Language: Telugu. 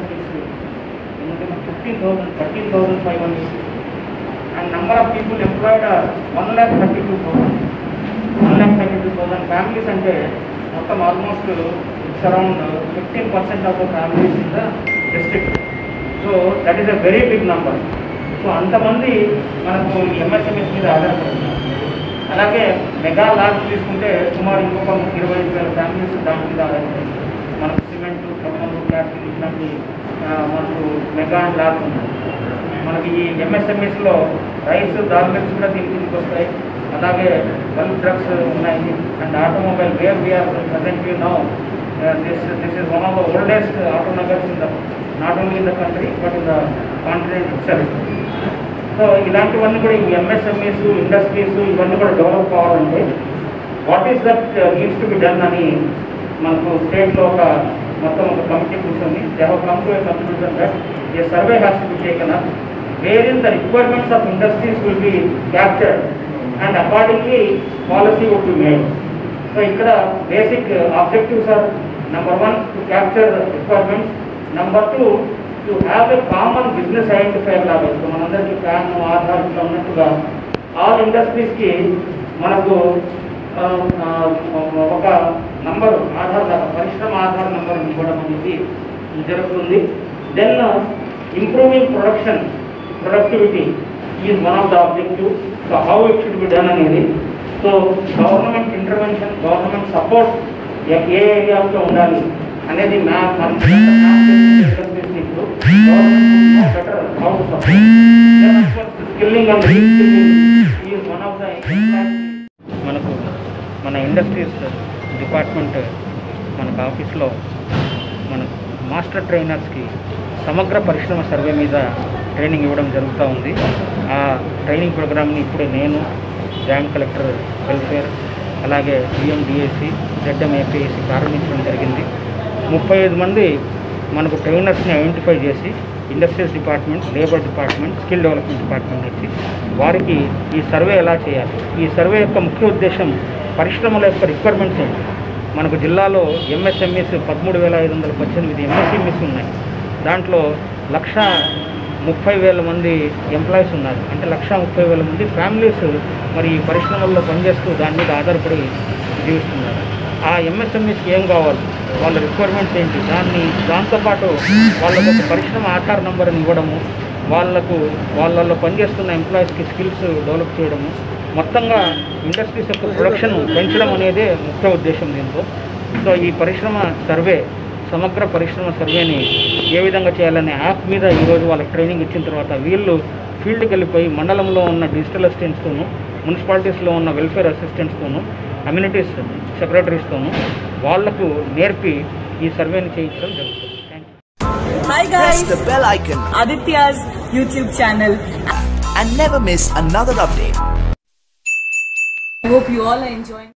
is fifteen thousand, thirteen thousand five hundred. And number of people employed are one lakh thirty-two thousand. One lakh thirty-two thousand families అంటే మొత్తం almost it's around fifteen percent of the families in the district so that is a very big number so అంతమంది మనకు ఎంఎస్ఎంఎస్ మీద ఆధారపడుతున్నారు అలాగే మెగా ల్యాబ్స్ తీసుకుంటే సుమారు ఇంకొక ఇరవై ఐదు వేల ఫ్యామిలీస్ దాని మీద ఆధారపడి మనకు సిమెంట్ కమ్మలు ప్లాస్టిక్ ఇట్లాంటి ఆ, మనకు మెగా ల్యాబ్స్ ఉన్నాయి మనకి ఈ ఎంఎస్ఎంఎస్లో రైస్ దాల్ మిల్స్ కూడా దీని కిందకి వస్తాయి అలాగే బల్క్ డ్రగ్స్ ఉన్నాయి and automobile where we are present you now this this is one of the oldest auto Nagars in the not only in the country but in the continent itself so ఇలాంటివన్నీ కూడా ఈ ఎంఎస్ఎంఈస్ ఇండస్ట్రీస్ ఇవన్నీ కూడా డెవలప్ కావాలంటే what is that needs to be done అని మనకు స్టేట్లో ఒక మొత్తం ఒక కమిటీ కూర్చొని they have come to a conclusion that a survey has to be taken up where in the requirements of industries will be captured and accordingly policy would be made so ఇక్కడ basic objectives are number one to capture requirements number two to have a common business identifier లాగా ఇప్పుడు మనందరికీ ప్యాన్ ఆధార్ ఇట్లా ఉన్నట్టుగా ఆల్ ఇండస్ట్రీస్కి మనకు ఆ, ఆ, ఒక నంబర్ ఆధార్ లాగా పరిశ్రమ ఆధార్ నంబర్ ఇవ్వడం అనేది జరుగుతుంది then improving production productivity is one of the objective so how it should be done అనేది so government intervention government support ఏ ఏరియాస్లో ఉండాలి అనేది మ్యా better how to support skilling and reskilling is one of the మనకు మన ఇండస్ట్రీస్ డిపార్ట్మెంట్ మనకు ఆఫీస్లో మన మాస్టర్ ట్రైనర్స్కి సమగ్ర పరిశ్రమ సర్వే మీద ట్రైనింగ్ ఇవ్వడం జరుగుతూ ఉంది ఆ ట్రైనింగ్ ప్రోగ్రామ్ని ఇప్పుడు నేను జాయింట్ కలెక్టర్ వెల్ఫేర్ అలాగే జిఎండిఏసి జెడ్ఎంఏపిఎసి ప్రారంభించడం జరిగింది ముప్పై ఐదు మంది మనకు ట్రైనర్స్ని ఐడెంటిఫై చేసి industries department labour department skill development department నుంచి వారికి ఈ సర్వే ఎలా చేయాలి ఈ సర్వే యొక్క ముఖ్య ఉద్దేశం పరిశ్రమల యొక్క రిక్వైర్మెంట్స్ ఏంటి మనకు జిల్లాలో ఎంఎస్ఎంఈస్ పదమూడు వేల ఐదు వందల పద్దెనిమిది ఎంఎస్ఎంఈస్ ఉన్నాయి దాంట్లో లక్ష ముప్పై వేల మంది ఎంప్లాయీస్ ఉన్నారు అంటే లక్ష ముప్పై వేల మంది ఫ్యామిలీస్ మరి ఈ పరిశ్రమల్లో పనిచేస్తూ దాని మీద ఆధారపడి జీవిస్తున్నారు ఆ ఎంఎస్ఎంఈస్కి ఏం కావాలి వాళ్ళ రిక్వైర్మెంట్స్ ఏంటి దాన్ని దాంతోపాటు వాళ్ళకు ఒక పరిశ్రమ ఆధార్ నెంబర్ని ఇవ్వడము వాళ్ళకు వాళ్ళల్లో పనిచేస్తున్న ఎంప్లాయీస్కి స్కిల్స్ డెవలప్ చేయడము మొత్తంగా ఇండస్ట్రీస్ యొక్క ప్రొడక్షన్ పెంచడం అనేదే ముఖ్య ఉద్దేశం దీంతో సో ఈ పరిశ్రమ సర్వే సమగ్ర పరిశ్రమ సర్వేని ఏ విధంగా చేయాలనే యాప్ మీద ఈరోజు వాళ్ళకి ట్రైనింగ్ ఇచ్చిన తర్వాత వీళ్ళు ఫీల్డ్కి వెళ్ళిపోయి మండలంలో ఉన్న డిజిటల్ అసిస్టెంట్స్తోనూ మున్సిపాలిటీస్లో ఉన్న వెల్ఫేర్ అసిస్టెంట్స్తోనూ కమ్యూనిటీస్ సెక్రటరీస్తోనూ వాళ్లకు నేర్పి ఈ సర్వేని చేయించడం జరుగుతుంది thank you Hi Press guys, the bell icon Aditya's YouTube channel. and never miss another update. I hope you all are enjoying.